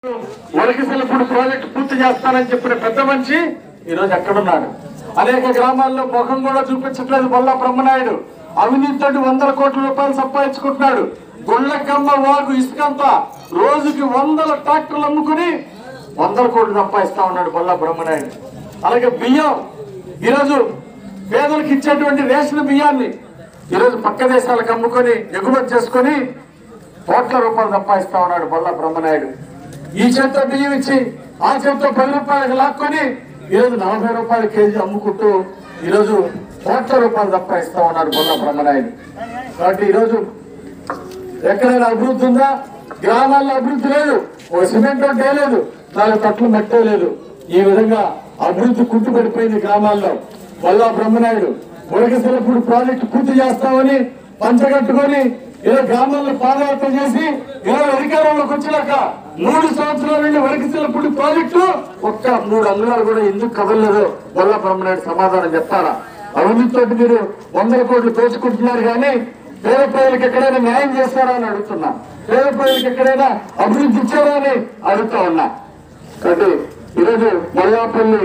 వరకసలపూడి project పూర్తి చేస్తానని చెప్పిన పెద్ద మనిషి ఈ రోజు ఎక్కడున్నాడు అనేక గ్రామాల్లో ముఖం కూడా చూపించట్లేదు బొల్లా బ్రహ్మనాయుడు అవినీతితోటి వందల కోట్ల రూపాయలు సంపాదించుకుంటున్నాడు గుళ్ళకమ్మ వాగు ఇసుకంతా రోజుకి వందల ట్రాక్టర్లు అమ్ముకుని వందల కోట్లు సంపాదిస్తా ఉన్నాడు బొల్లా బ్రహ్మనాయుడు అలాగే బియ్యం ఈరోజు పేదలకు ఇచ్చేటువంటి రేషన్ బియ్యాన్ని ఈరోజు పక్క దేశాలకు అమ్ముకొని ఎగుమతి చేసుకొని కోట్ల రూపాయలు సంపాదిస్తా ఉన్నాడు బొల్ల బ్రహ్మనాయుడు ఈ చేత్తో బియ్యం ఇచ్చి ఆ చేత్తో పది రూపాయలకు లాక్కొని ఈరోజు నలభై రూపాయల కేజీ అమ్ముకుంటూ ఈరోజు కోట్ల రూపాయలు సంపాదిస్తా ఉన్నాడు బొల్ల బ్రహ్మనాయుడు కాబట్టి ఈరోజు ఎక్కడైనా అభివృద్ధి ఉందా గ్రామాల్లో అభివృద్ధి లేదు ఓ సిమెంట్ రోడ్డే లేదు నాలుగు తట్లు మట్టే లేదు ఈ విధంగా అభివృద్ధి కుంటుపడిపోయింది గ్రామాల్లో వల్లా బ్రహ్మనాయుడు మురగశిలపూడి ప్రాజెక్టు పూర్తి చేస్తామని పంచగట్టుకొని ఇలా గ్రామాల్లో పాదయాత్ర చేసి ఇలా అధికారంలోకి వచ్చినాక మూడు సంవత్సరాల నుండి వరకశిలపూడి ప్రాజెక్టు ఒక్క మూడు అంగుళాలు కూడా ఎందుకు కదలలేదు వల్లా బ్రహ్మనాయుడు సమాధానం చెప్తారా అవినీతితో మీరు వందల కోట్లు దోచుకుంటున్నారు కానీ పేద ప్రజలకు ఎక్కడైనా న్యాయం చేస్తారా అని అడుగుతున్నా పేద ప్రజలకు ఎక్కడైనా అభివృద్ధి ఇచ్చారా అని అడుగుతా ఉన్నా కాబట్టి ఈరోజు మల్లాపల్లి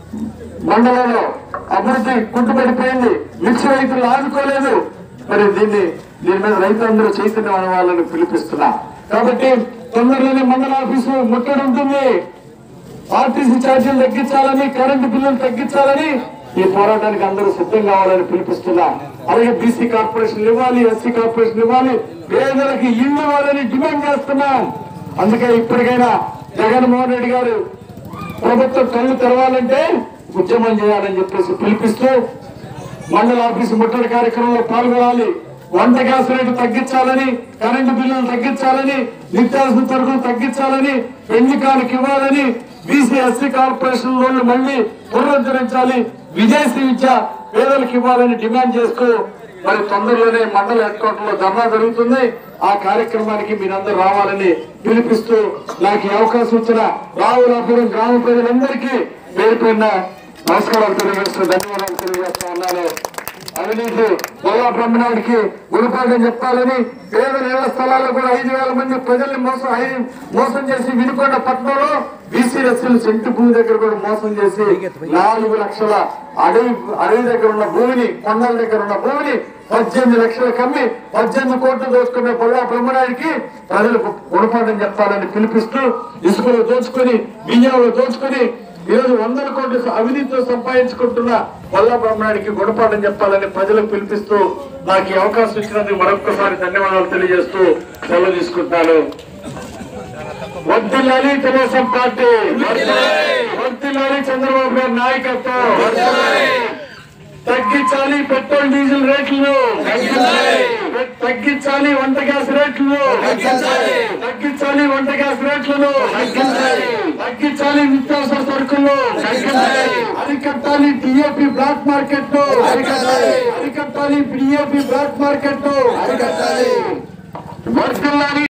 మండలంలో అభివృద్ధి కుంటుపడిపోయింది మిర్చి రైతులు ఆదుకోలేదు మరి దీన్ని దీని మీద రైతులందరూ చైతన్యం అవ్వాలని పిలిపిస్తున్నా కాబట్టి తొందరలోనే మండల ఆఫీసు ముట్టడి ఉంటుంది ఆర్టీసీ ఛార్జీలు తగ్గించాలని కరెంటు బిల్లులు తగ్గించాలని ఈ పోరాటానికి అందరూ సిద్ధం కావాలని పిలిపిస్తున్నా అలాగే బీసీ కార్పొరేషన్ ఇవ్వాలి ఎస్సీ కార్పొరేషన్ ఇవ్వాలి పేదలకు ఇల్లు ఇవ్వాలని డిమాండ్ చేస్తున్నాం అందుకే ఇప్పటికైనా జగన్మోహన్ రెడ్డి గారు ప్రభుత్వం కళ్ళు తెరవాలంటే ఉద్యమం చేయాలని చెప్పేసి పిలిపిస్తూ మండల ఆఫీసు ముట్టడి కార్యక్రమంలో పాల్గొనాలి వంట గ్యాస్ రేటు తగ్గించాలని కరెంటు బిల్లులు తగ్గించాలని నిత్యావసర సరుకులు తగ్గించాలని పెళ్లి కానుక ఇవ్వాలని బీసీ ఎస్సీ కార్పొరేషన్ లోన్లు మళ్ళీ పునరుద్ధరించాలి విదేశీ విద్య పేదలకు ఇవ్వాలని డిమాండ్ చేస్తూ మరి తొందరలోనే మండల హెడ్ క్వార్టర్ లో ధర్నా జరుగుతుంది ఆ కార్యక్రమానికి మీరందరూ రావాలని పిలిపిస్తూ నాకు ఈ అవకాశం ఇచ్చిన రావులాపురం గ్రామ ప్రజలందరికీ పేరు పేరున నమస్కారాలు తెలియజేస్తూ ధన్యవాదాలు తెలియజేస్తా ఉన్నాను అవినీతి బొల్లా బ్రహ్మనాయుడికి గురిపాఠం చెప్పాలని పేద నేల స్థలాల్లో కూడా ఐదు వేల మంది ప్రజల్ని మోసం ఐ- మోసం చేసి వినుకొండ పట్టణంలో బీసీ ఎస్సీలు సెంటు భూమి దగ్గర కూడా మోసం చేసి నాలుగు లక్షల అడవి అడవి దగ్గర ఉన్న భూమిని కొండల దగ్గర ఉన్న భూమిని పద్దెనిమిది లక్షలు కమ్మి పద్దెనిమిది కోట్లు దోచుకునే బొల్లా బ్రహ్మనాయుడికి ప్రజలకు గుణపాఠం చెప్పాలని పిలిపిస్తూ ఇసుకలు దోచుకొని బియ్యంలో దోచుకొని ఈరోజు వందల కోట్లు అవినీతితో సంపాదించుకుంటున్న వల్లా బ్రహ్మనాయుడికి గుణపాఠం చెప్పాలని ప్రజలకు పిలిపిస్తూ నాకు ఈ అవకాశం ఇచ్చినందుకు మరొక్కసారి ధన్యవాదాలు తెలియజేస్తూ సెలవు తీసుకుంటాను వద్దులాలి తెలుగుదేశం పార్టీ వద్దులాలి చంద్రబాబు గారి నాయకత్వం తగ్గించాలి పెట్రోల్ డీజిల్ రేట్లు తగ్గించాలి వంట గ్యాస్ రేట్లు తగ్గించాలి వంట గ్యాస్ రేట్లను తగ్గించాలి నిత్యావసర సరుకులు అరికట్టాలి డిఏపి బ్లాక్ మార్కెట్ అరికట్టాలి డిఏపి బ్లాక్ మార్కెట్ వర్ధిల్లాలి